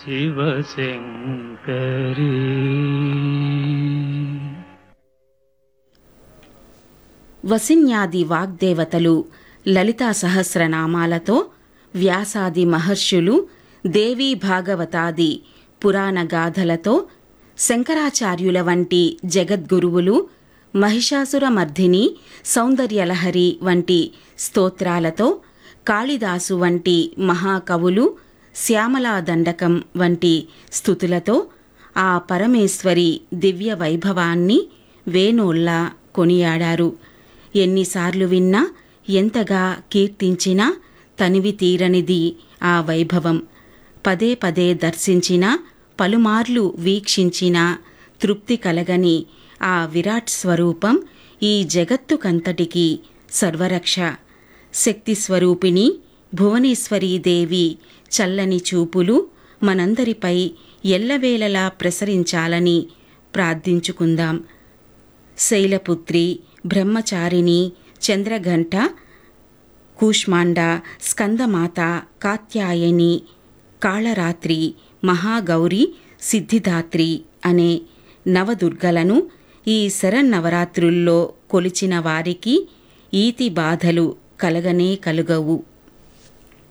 శివశంకరీ వసిన్యాది వాగ్దేవతలు లలితా సహస్రనామాలతో వ్యాసాది మహర్షులు దేవీ భాగవతాది పురాణ గాథలతో శంకరాచార్యుల వంటి జగద్గురువులు మహిషాసురమర్ధిని సౌందర్యలహరి వంటి స్తోత్రాలతో కాళిదాసు వంటి మహాకవులు శ్యామలా దండకం వంటి స్థుతులతో ఆ పరమేశ్వరి దివ్య వైభవాన్ని వేణోళ్ళ కొనియాడారు ఎన్నిసార్లు విన్నా ఎంతగా కీర్తించినా తనివి తీరనిది ఆ వైభవం పదే పదే దర్శించినా పలుమార్లు వీక్షించినా తృప్తి కలగని ఆ విరాట్ స్వరూపం ఈ జగత్తుకంతటికీ సర్వరక్ష శక్తి స్వరూపిణి భువనేశ్వరీదేవి చల్లని చూపులు మనందరిపై ఎల్లవేళలా ప్రసరించాలని ప్రార్థించుకుందాం శైలపుత్రి బ్రహ్మచారిణి చంద్రఘంట కూష్మాండ స్కందమాత కాత్యాయని కాళరాత్రి మహాగౌరి సిద్ధిదాత్రి అనే నవదుర్గలను ఈ శరన్నవరాత్రుల్లో కొలిచిన వారికి ఈతి బాధలు కలగనే కలుగవు